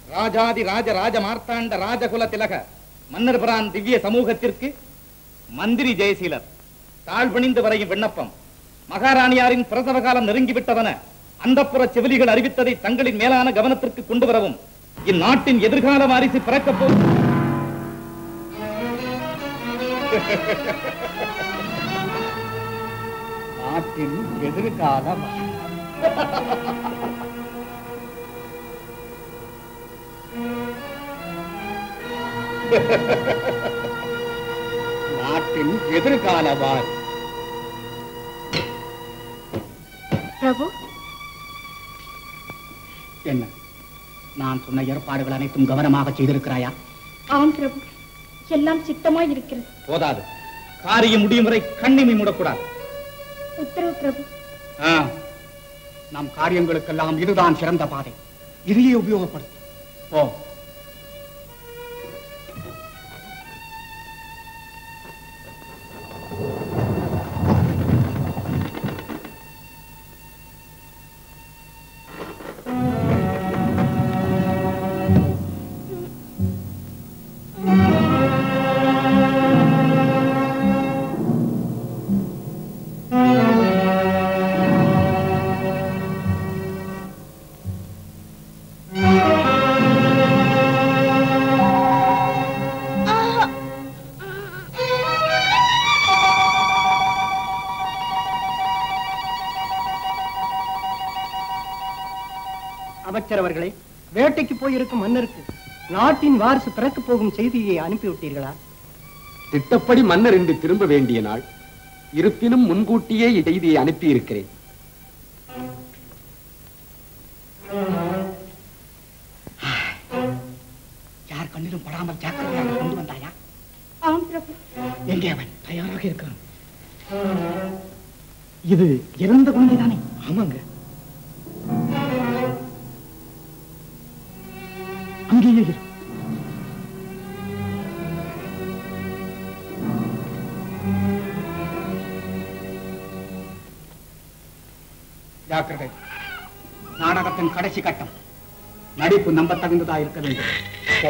ராஜாதி ராஜ ராஜ மார்த்தாண்ட ராஜகுல திலக மன்னர் பிரான் திவ்ய சமூகத்திற்கு மந்திரி ஜெயசீலர் தாழ்பணிந்து வரையும் விண்ணப்பம் மகாராணியாரின் பிரசவ காலம் நெருங்கிவிட்டதென அந்தப்புற செவிலிகள் அறிவித்ததை தங்களின் மேலான கவனத்திற்கு கொண்டு வரவும் இந்நாட்டின் எதிர்கால வாரிசு பிறக்கப் போ நாட்டின் எதிர்கால நாட்டின் எதிர்கால வாரி பிரபு என்ன நான் சொன்ன ஏற்பாடுகள் அனைத்தும் கவனமாக செய்திருக்கிறாயா ஆம் பிரபு எல்லாம் சித்தமாய் இருக்கிறது போதாது காரியம் முடியும் வரை கண்ணிமை மூடக்கூடாது உத்தரவு பிரபு ஆ, நம் காரியங்களுக்கெல்லாம் இதுதான் சிறந்த பாதை இதையே உபயோகப்படுத்து ஓ அமைச்சர் அவர்களே வேட்டைக்கு போயிருக்கும் மன்னருக்கு நாட்டின் வாரிசு பிறக்க போகும் செய்தியை அனுப்பிவிட்டீர்களா திட்டப்படி மன்னர் இன்று திரும்ப வேண்டிய நாள் இருப்பினும் முன்கூட்டியே செய்தியை அனுப்பியிருக்கிறேன் யார் கண்ணிலும் படாமல் ஜாக்கிரதையாக கொண்டு வந்தாயா ஆம் பிரபு எங்கே அவன் தயாராக இருக்கிறான் இது இறந்த குழந்தைதானே ஆமாங்க அங்கேயே இரு ஜாக்கிரதை நாடகத்தின் கடைசி கட்டம் நடிப்பு நம்ப தகுந்ததா இருக்க வேண்டும் போ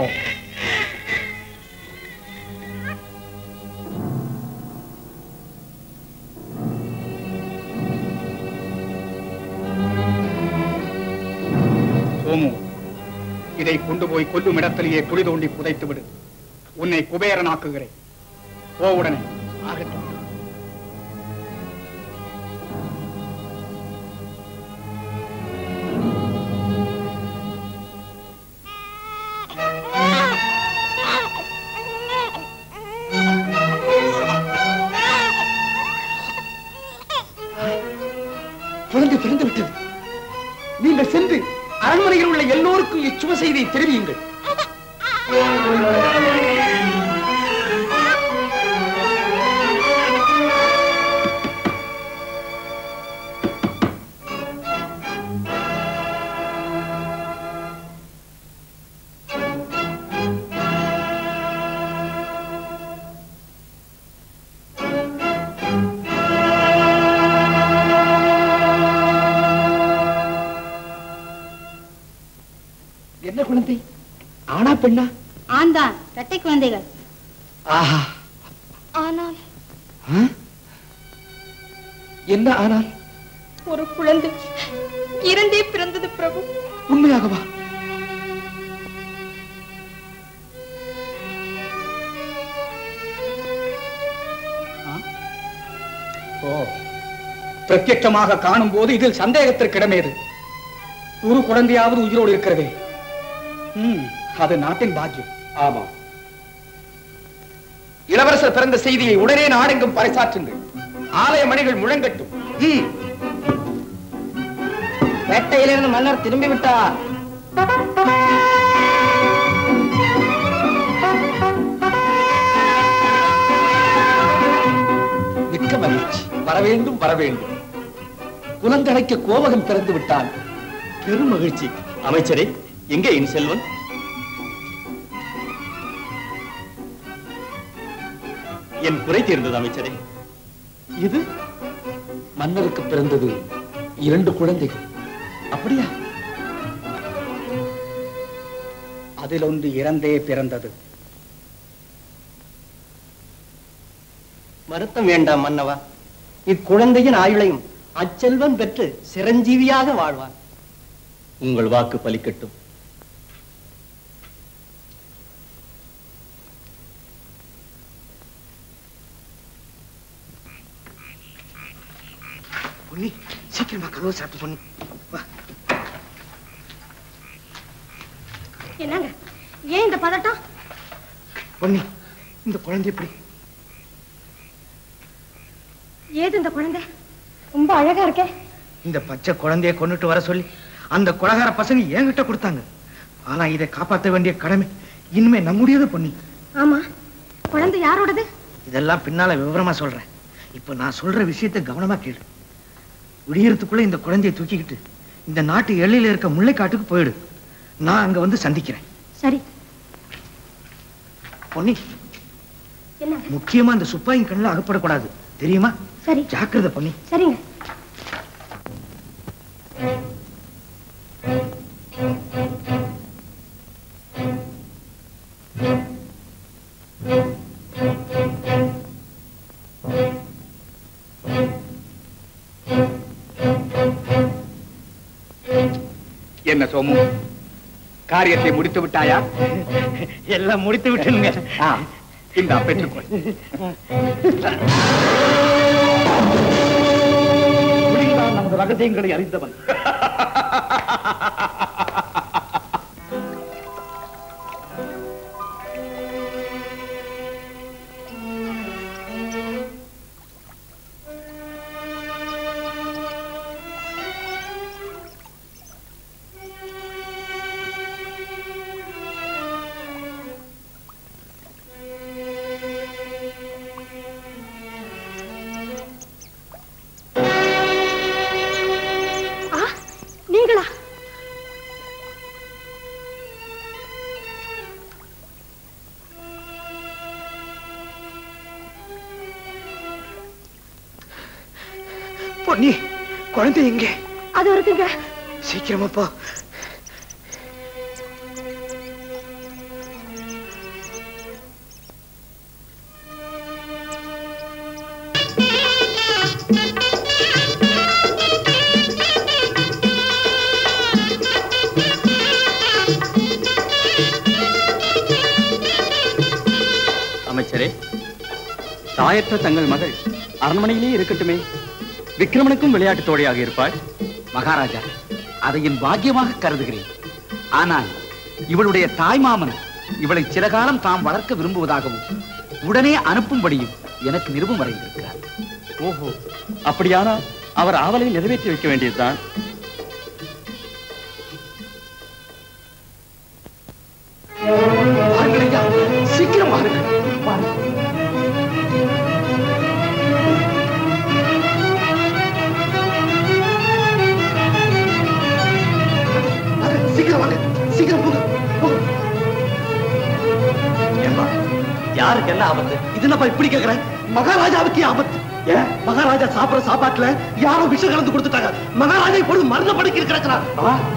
சோமு இதை கொண்டு போய் கொல்லும் இடத்திலேயே குழி தோண்டி புதைத்து விடு உன்னை குபேரனாக்குகிறேன் போ உடனே ஆகட்டும் குழந்தை பிறந்து விட்டது நீங்கள் சென்று அரண்மனையில் உள்ள எல்லோருக்கும் இச்சுவ செய்தியை தெரிவியுங்கள் என்ன குழந்தை ஆனா பெண்ணா ஆந்தான் இரட்டை குழந்தைகள் ஆஹா ஆனால் ஆ? என்ன ஆனால் ஒரு குழந்தை இரண்டே பிறந்தது பிரபு உண்மையாகவா ஓ பிரத்யட்சமாக காணும் போது இதில் சந்தேகத்திற்கு இடமேது ஒரு குழந்தையாவது உயிரோடு இருக்கிறதே ம், அது நாட்டின் பாக்கியம் ஆமா இளவரசர் பிறந்த செய்தியை உடனே நாடெங்கும் பறைசாற்றுங்கள் ஆலய மணிகள் முழங்கட்டும் ம். வேட்டையிலிருந்து மன்னர் திரும்பி விட்டார் மிக்க மகிழ்ச்சி வரவேண்டும் வரவேண்டும் குலந்தழைக்க கோவகன் பிறந்து விட்டான் பெரும் மகிழ்ச்சி அமைச்சரே எங்கே என் செல்வன் என் குறை தீர்ந்தது அமைச்சரே இது மன்னருக்கு பிறந்தது இரண்டு குழந்தைகள் அப்படியா அதில் ஒன்று இறந்தே பிறந்தது வருத்தம் வேண்டாம் மன்னவா இக்குழந்தையின் ஆயுளையும் அச்செல்வன் பெற்று சிரஞ்சீவியாக வாழ்வார் உங்கள் வாக்கு பலிக்கட்டும் பொன்னி சீக்கிரமா கதவை சாப்பிட்டு பொன்னி வா என்னங்க ஏன் இந்த பதட்டம் பொன்னி இந்த குழந்தை எப்படி ஏது இந்த குழந்தை ரொம்ப அழகா இருக்கே இந்த பச்சை குழந்தைய கொண்டுட்டு வர சொல்லி அந்த கொலகார பசங்க என்கிட்ட கொடுத்தாங்க ஆனா இதை காப்பாற்ற வேண்டிய கடமை இனிமே நம்முடையது பொன்னி ஆமா குழந்தை யாரோடது இதெல்லாம் பின்னால விவரமா சொல்றேன் இப்ப நான் சொல்ற விஷயத்தை கவனமா கேளு விடியறதுக்குள்ள இந்த குழந்தையை தூக்கிக்கிட்டு இந்த நாட்டு எல்லையில இருக்க முல்லைக்காட்டுக்கு போயிடு நான் அங்க வந்து சந்திக்கிறேன் சரி பொன்னி என்னங்க முக்கியமா இந்த சுப்பாயின் கண்ணில் அகப்படக்கூடாது தெரியுமா சரி ஜாக்கிரதை பொன்னி சரிங்க என்ன சோமு காரியத்தை முடித்து விட்டாயா எல்லாம் முடித்து விட்டுங்க இந்த பெற்றுக்கொள் புலிதான் நமது ரகசியங்களை அறிந்தவன் ஆ நீங்களா பொன்னி குழந்தை எங்கே அது இருக்குங்க சீக்கிரமா போ அமைச்சரே தாயற்ற தங்கள் மகள் அரண்மனையிலே இருக்கட்டுமே விக்ரமனுக்கும் விளையாட்டு தோழியாக இருப்பாள் மகாராஜா அதை என் பாக்கியமாக கருதுகிறேன் ஆனால் இவளுடைய தாய்மாமன் இவளை சில காலம் தாம் வளர்க்க விரும்புவதாகவும் உடனே அனுப்பும்படியும் எனக்கு நிருபம் வரைந்திருக்கிறார் ஓஹோ அப்படியானா அவர் ஆவலை நிறைவேற்றி வைக்க வேண்டியதுதான் வாருங்கள் ஐயா சீக்கிரம் வாருங்கள் வாருங்கள். வாங்க, சீக்கிரம் வாங்க சீக்கிரம் போங்க போங்க ஏம்பா யாருக்கு என்ன ஆபத்து இது என்னப்பா இப்படி கேக்குறேன் மகாராஜாவுக்கு ஆபத்து ஏன் மகாராஜா சாப்பிடுற சாப்பாட்டுல யாரோ விஷம் கலந்து கொடுத்துட்டாங்க மகாராஜா இப்பொழுது மருந்த படுக்கி கிடக்கிறார்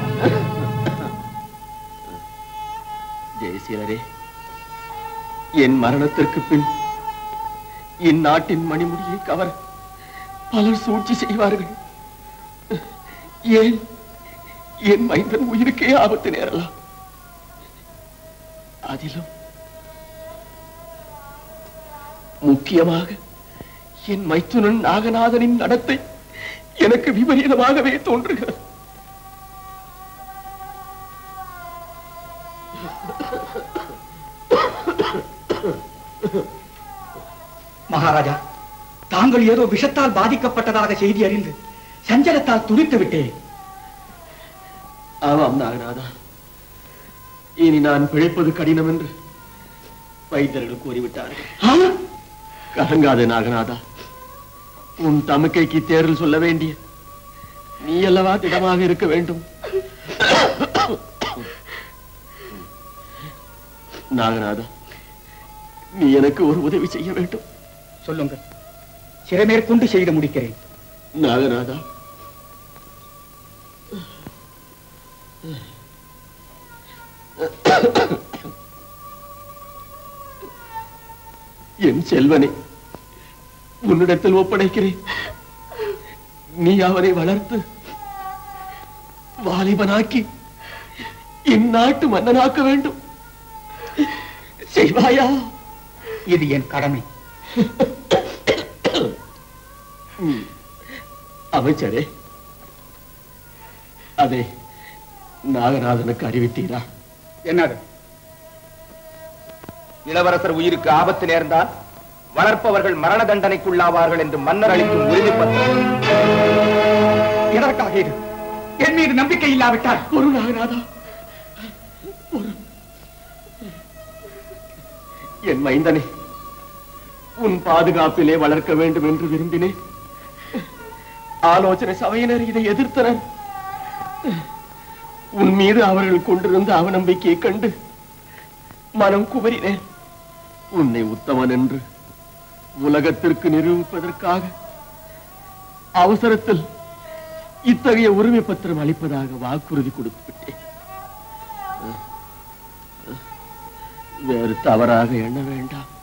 ஜெயசீலரே என் மரணத்திற்கு பின் இந்நாட்டின் மணிமுடியை கவர பலர் சூழ்ச்சி செய்வார்கள் ஏன் என் மைந்தன் உயிருக்கே ஆபத்து நேரலாம் அதிலும் முக்கியமாக என் மைத்துனன் நாகநாதனின் நடத்தை எனக்கு விபரீதமாகவே தோன்றுகிறது மகாராஜா தாங்கள் ஏதோ விஷத்தால் பாதிக்கப்பட்டதாக செய்தி அறிந்து சஞ்சலத்தால் துடித்து விட்டேன் ஆமாம் நாகநாதா இனி நான் பிழைப்பது கடினம் என்று வைத்தியர்கள் கூறிவிட்டார்கள் கலங்காதே நாகநாதா உன் தமக்கைக்கு தேர்தல் சொல்ல வேண்டிய நீ அல்லவா திடமாக இருக்க வேண்டும் நாகநாதா நீ எனக்கு ஒரு உதவி செய்ய வேண்டும் சொல்லுங்கள் சிறைமேற்கொண்டு செய்து முடிக்கிறேன் நாகநாதா என் செல்வனை உன்னிடத்தில் ஒப்படைக்கிறேன் நீ அவனை வளர்த்து வாலிபனாக்கி இந்நாட்டு மன்னனாக்க வேண்டும் செய்வாயா இது என் கடமை ம். அமைச்சரே அதை நாகநாதனுக்கு அறிவித்தீரா என்னது இளவரசர் உயிருக்கு ஆபத்து நேர்ந்தால் வளர்ப்பவர்கள் மரண தண்டனைக்குள்ளாவார்கள் என்று மன்னர் அளிக்கும் உறுதி பத்திரம் எதற்காக இது என் மீது நம்பிக்கை இல்லாவிட்டால் ஒரு நாகநாதா ஒரு என் மைந்தனை உன் பாதுகாப்பிலே வளர்க்க வேண்டும் என்று விரும்பினேன் ஆலோசனை சபையினர் இதை எதிர்த்தனர் உன் மீது அவர்கள் கொண்டிருந்த அவநம்பிக்கையை கண்டு மனம் குமரினேன் உன்னை உத்தமன் என்று உலகத்திற்கு நிரூபிப்பதற்காக அவசரத்தில் இத்தகைய உரிமை பத்திரம் அளிப்பதாக வாக்குறுதி கொடுத்து விட்டேன் வேறு தவறாக எண்ண வேண்டாம்